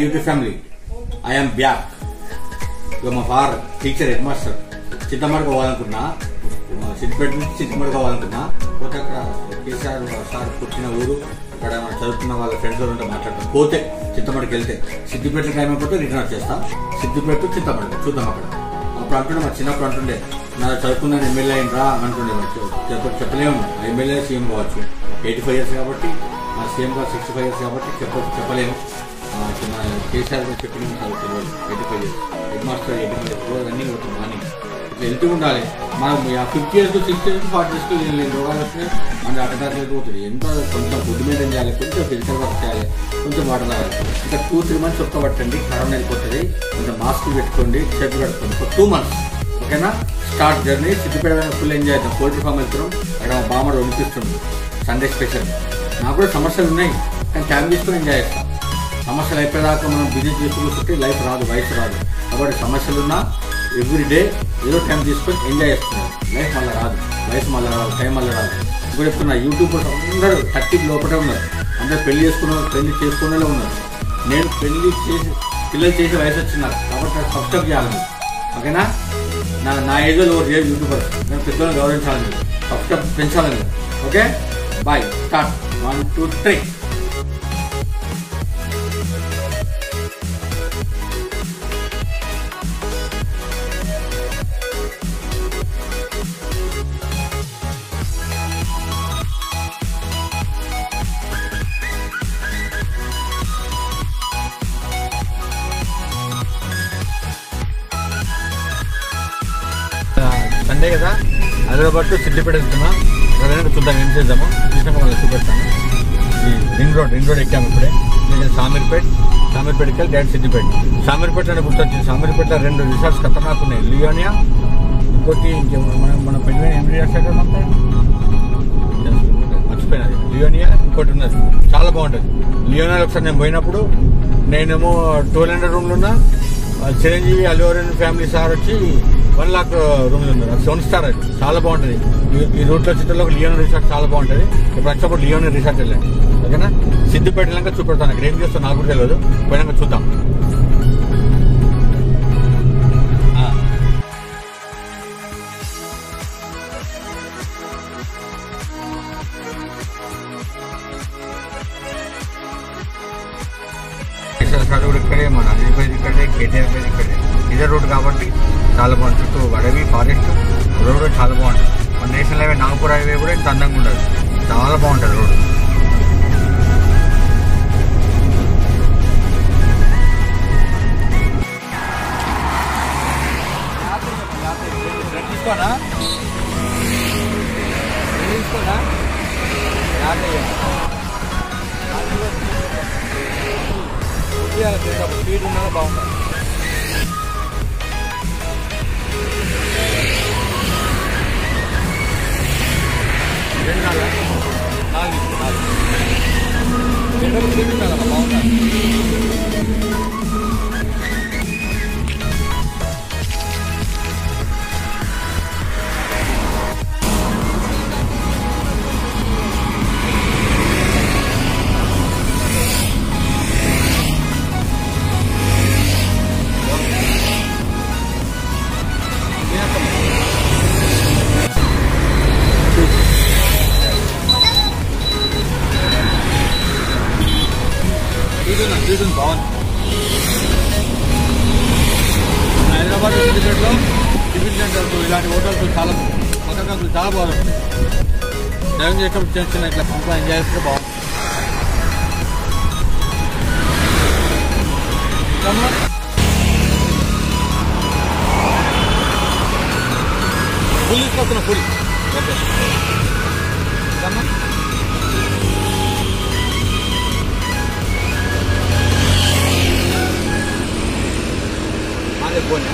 YouTube family I'm back ఇక మా ఫార్ టీచర్ హెడ్ మాస్టర్ చింతమడక పోవాలనుకున్నా సిద్దిపేట నుంచి చింతమడక పోవాలనుకున్నా పోతే అక్కడ కేసీఆర్ సార్ పుట్టిన ఊరు అక్కడ మన చదువుతున్న వాళ్ళ ఫ్రెండ్స్ ఉంటే మాట్లాడతాం పోతే చింతమడకి వెళ్తే సిద్దిపేట టైం అయిపోతే రిటర్న్ వచ్చేస్తాం సిద్దిపేట టు చింతమడక చూద్దాం అక్కడ అప్పుడు అంటుండే మా చిన్నప్పుడు అంటుండే నా చదువుకున్నాను ఎమ్మెల్యే అయిన రా అని అంటుండే మరి చెప్ప చెప్పలేము ఎమ్మెల్యే సీఎం కావచ్చు ఎయిటీ ఫైవ్ ఇయర్స్ కాబట్టి మా సీఎం గారు సిక్స్టీ ఫైవ్ ఇయర్స్ కాబట్టి చెప్ప చెప్పలేము ఆ, చిన్న కేసీఆర్ గారు చెప్పిన నాకు తెలియదు eighty five years head master eighty five years రోజు అన్నీ పోతాం మార్నింగ్ ఇట్లా వెళ్తూ ఉండాలి మనం fifty years sixty years forty years నేను రోగాలు వస్తున్నాయి మన అటకాట్లు పోతుంది ఎంత కొంచెం ఫుడ్ మెయింటైన్ చేయాలి కొంచెం ఫిజికల్ వర్క్ చేయాలి కొంచెం వాటర్ తాగాలి ఇంకా టూ త్రీ మంత్స్ ఒక్క పట్టండి కరోనా వెళ్ళిపోతుంది కొంచెం మాస్క్ పెట్టుకోండి చేతులు కట్టుకోండి ఒక టూ మంత్స్ ఓకేనా start journey Siddipet full enjoy చేద్దాం పోల్ట్రీ ఫామ్ వెళ్తున్నాం అక్కడ మా బామ్మడు అనిపిస్తుంది సండే స్పెషల్ నాకు కూడా సమస్యలు ఉన్నాయి కానీ టైం తీసుకొని ఎంజాయ్ చేస్తాం సమస్యలు అయిపోయేదాకా మనం బిజినెస్ చేసుకుంటే లైఫ్ రాదు వయసు రాదు కాబట్టి సమస్యలు ఉన్నా ఎవ్రీ డే ఏదో టైం తీసుకొని ఎంజాయ్ చేస్తున్నాం లైఫ్ మళ్ళీ రాదు వయసు మళ్ళీ రాదు టైం మళ్ళీ రాదు ఇప్పుడు చెప్తున్నా యూట్యూబ్ అందరూ థర్టీ లోపలే ఉన్నారు అందరూ పెళ్లి చేసుకున్న పెళ్లి చేసుకునే ఉన్నారు నేను పెళ్లి చేసి పిల్లలు చేసే వయసు వచ్చింది నాకు కాబట్టి నాకు సబ్స్క్రైబ్ చేయాలి మీరు. ఓకేనా నా నా ఏజ్లో ఎవరు చేయరు యూట్యూబర్ నేను పెద్దలను గౌరవించాలని సబ్స్క్రైబ్ పెంచాలని okay bye start one two three Sunday కదా హైదరాబాద్ టు సిద్దిపేట వెళ్తున్నా ఎవరైనా చూద్దాం ఏం చేద్దాము చూసాము వాళ్ళకి చూపెడతాను ఈ రింగ్ రోడ్ రింగ్ రోడ్ ఎక్కాము ఇప్పుడే నేను సామీర్పేట్ సామీర్పేటకి వెళ్ళి డైరెక్ట్ సిద్దిపేట సామీర్పేటలో గుర్తొచ్చింది సామీర్పేటలో రెండు రిసార్ట్స్ ఖతర్నాక్ ఉన్నాయి లియోనియా ఇంకోటి ఇంకే మన మన పెళ్ళి ఎన్ని రిసార్ట్స్ ఎక్కడ ఉంటాయి మర్చిపోయినది లియోనియా ఇంకోటి ఉన్నది చాలా బాగుంటుంది లియోనియా ఒకసారి నేను పోయినప్పుడు నేనేమో ట్వెల్వ్ హండ్రెడ్ రూమ్లు ఉన్నా ఆ చిరంజీవి అల్లు అరవింద్ ఫ్యామిలీ సార్ వచ్చి వన్ లాక్ రూమ్లు ఉన్నారు అది సెవెన్ స్టార్ అది చాలా బాగుంటుంది ఈ- ఈ రూట్లో చిట్టలో లియోన్ రిసార్ట్ చాలా బాగుంటుంది ఇప్పుడు వచ్చినప్పుడు లియోన్ రిసార్ట్ వెళ్ళాను ఓకేనా సిద్దిపేట వెళ్ళాక చూపెడతాను అక్కడ ఏం చేస్తా నాకు కూడా తెలియదు పోయినాక చూద్దాం ఆ. ఎస్ఎల్ సార్ కూడా ఇక్కడే మన అనిల్ భాయ్ ఇక్కడే కేటీఆర్ భాయ్ ఇక్కడే ఇదే రోడ్ కాబట్టి చాలా బాగుంది చుట్టూ అడవి ఫారెస్ట్ రోడ్ కూడా చాలా బాగుంటుంది మన నేషనల్ హైవే నాగపూర్ హైవే కూడా ఇంత అందంగా ఉండదు చాలా బాగుంటుంది రోడ్ తీసుకోనా తీసుకోనా స్పీడ్ ఉన్నదో బాగుంటుంది రెండు నాలుగు నాలుగు నాలుగు రెండు స్పీడ్ ఉండాలమ్మా బాగుంటుంది చూడండి చూడండి బాగుంది హైదరాబాద్ సిద్దిపేటలో టిఫిన్ సెంటర్స్ ఇలాంటి హోటల్స్ చాలా పథకాలు చాలా బాగుంటుంది డ్రైవింగ్ చేసినప్పుడు చిన్న చిన్న ఇట్లా పంప ఎంజాయ్ చేస్తే బాగుంది ఇంకమ్మా? ఫుల్ తీసుకొస్తున్నా ఫుల్ ఓకే ఇంకమ్మా? అదే పోనీ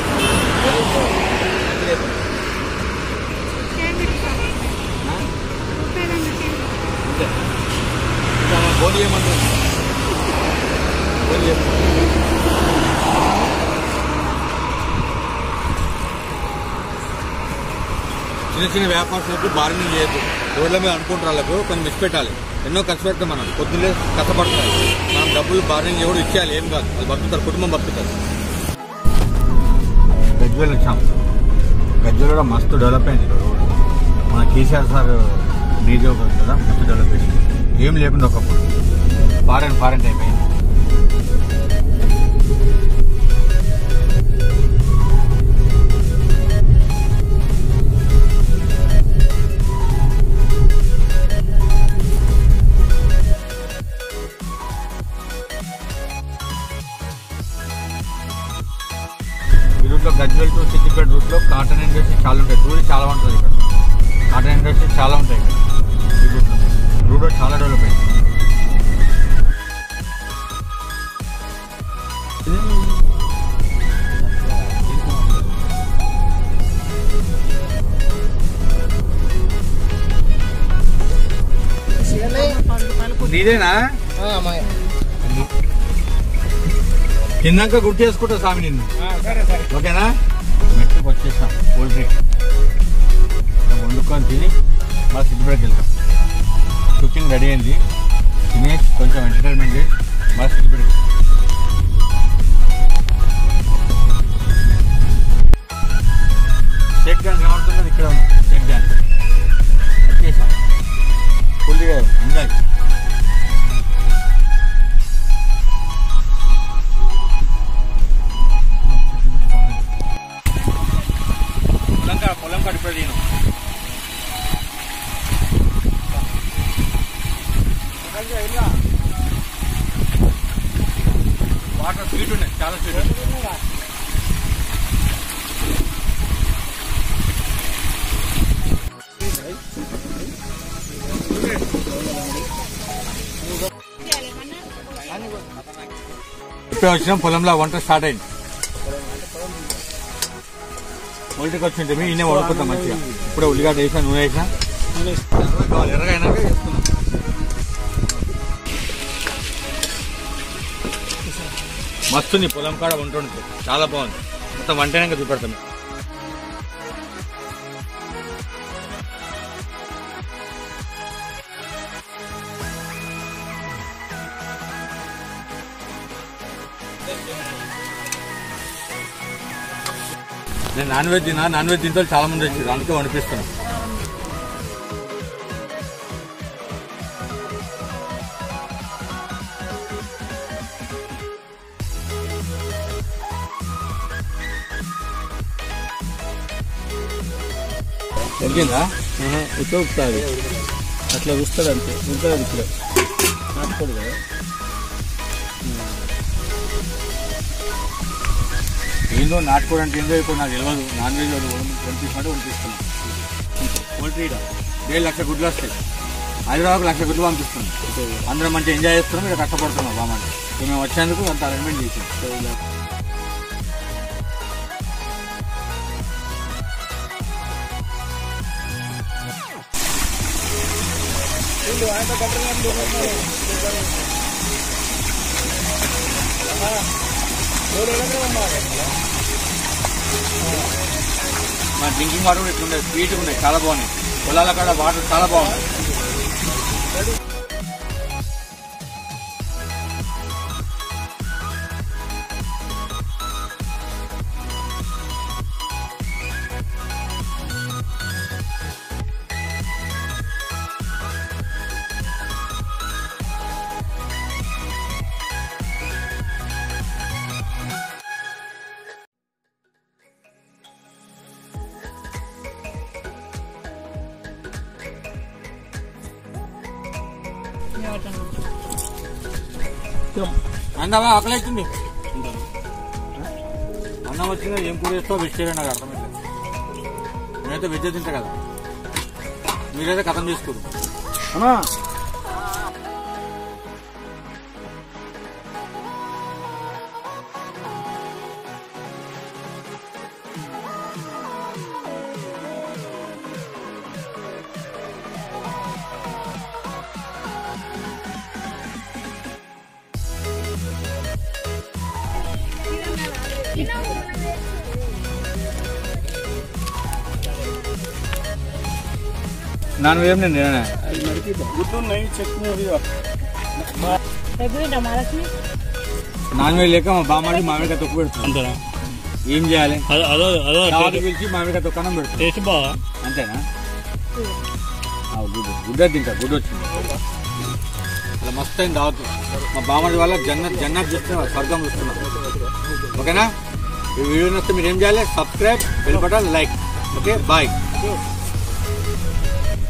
బోని ఏమంటారు బోని చిన్న చిన్న వ్యాపారస్తులకు బార్గెనింగ్ చేయొద్దు రోడ్ల మీద అనుకుంటారు వాళ్ళకు కొన్ని మిస్ పెట్టాలి ఎన్నో ఖర్చు పెడతాం మనం పొద్దున్నే కష్టపడతాం మనం డబ్బులు బార్నింగ్ ఎవరు ఇచ్చేయాలి ఏం కాదు వాళ్ళు బతుకుతారు కుటుంబం బతుకుతారు గజ్వేల్ వచ్చాం గజ్వేల్ కూడా మస్తు డెవలప్ అయింది ఇక్కడ రోడ్ మన కేసీఆర్ సార్ నియోజకవర్గం కదా మస్తు డెవలప్ అయింది ఏం లేకుండా ఒకప్పుడు ఫారెన్ ఫారెన్ టైప్ అయింది ఈ రూట్లో గజ్వేల్ టు సిద్దిపేట రూట్లో కాటన్ ఇండస్ట్రీ చాలా ఉంటాయి టూరిస్ట్ చాలా ఉంటుంది ఇక్కడ కాటన్ ఇండస్ట్రీ చాలా ఉంటాయి ఇక్కడ ఈ రూట్లో రూట్ కూడా చాలా డెవలప్ అయింది నీదేనా కిందాక గుర్తు చేసుకుంటా స్వామి నిన్ను ఓకేనా మెట్టుకు వచ్చేసాం కూల్ డ్రింక్ వండుకొని తిని మా సిద్ధిపేటకి వెళ్తాం కుకింగ్ రెడీ అయింది తినేసి కొంచెం ఎంటర్టైన్మెంట్ చేసి మా సిద్ధిపేటకి షేక్ డ్యాన్స్ కనబడుతుంది ఇక్కడ ఉంది షేక్ డ్యాన్స్ వచ్చేసాం ఫుల్గా ఎంజాయ్ పొలం కాడ పొలం కాడ ఇప్పుడు నేను వాటర్ స్వీట్ ఉన్నాయి చాలా స్వీట్ ఉన్నాయి ఇప్పుడే వచ్చినాం పొలంలో వంట స్టార్ట్ అయింది ఒంటికి వచ్చింటే మీ ఈయన వడుకుతాం మంచిగా ఇప్పుడే ఉల్లిగడ్డ వేసా నూనె వేసా కావాలి ఎర్రగా అయినాక వేసుకున్నాం మస్తుంది పొలం కాడ వంట వండుతుంది చాలా బాగుంది మొత్తం వంటైనాక చూపెడతాం నేను నాన్ వెజ్ తిన్నా నాన్ వెజ్ తింటే చాలా మంది వచ్చారు అందుకే వనిపిస్తున్నాను దొరికిందా ఉత్తోపుతుంది అట్లా చూస్తాడు అంతే ఉంటుంది ఇప్పుడు నాటుకోడు కదా ఏందో నాటుకోవడం అంటే ఏందో ఇప్పుడు నాకు తెలియదు నాన్ వెజ్ వాళ్ళు పంపిస్తున్నట్టు పంపిస్తున్నాను పోల్ట్రీ ఏడు లక్ష గుడ్లు వస్తాయి హైదరాబాద్ లక్ష గుడ్లు పంపిస్తున్నాం అందరం మంచిగా ఎంజాయ్ చేస్తున్నాం ఇక్కడ కష్టపడుతున్నాం బామంటే సో మేము వచ్చేందుకు అంత అరేంజ్మెంట్ చేసాం మన డ్రింకింగ్ వాటర్ కూడా ఇట్లుండే స్వీట్ ఉన్నాయి చాలా బాగున్నాయి పొలాల కాడ వాటర్ చాలా బాగున్నాయి అన్నవా ఆకలి అవుతుంది అన్నం వచ్చిందా ఏం కూర చేస్తావు వెజిటేరియన్ నాకు అర్థమైంది నేనైతే వెజ్ తింటా కదా మీరైతే కథం చేసుకోరు అన్నా నాన్ ఏం నేను అది నడిపిద్దాం గుడ్డు ఉన్నాయి చెక్కు ఎదురు మహాలక్ష్మి నాన్ వెజ్ లేక మా బామ్మడి మామిడికాయ తొక్కు పెడుతుంది అంతేనా ఏం చేయాలి అదో అదో అదో దావత్ పిలిచి మామిడికాయ తొక్కనం పెడుతుంది టేస్ట్ బాగా అంతేనా ఆ, గుడ్ గుడ్ తింటా గుడ్ వచ్చింది అలా మస్తు అయింది దావత్ మా బామ్మడి వల్ల జన్నత్ జన్నత్ చూస్తున్నా స్వర్గం చూస్తున్నా ఓకేనా ఈ వీడియో నచ్చితే మీరు ఏం చేయాలి subscribe bell button like okay bye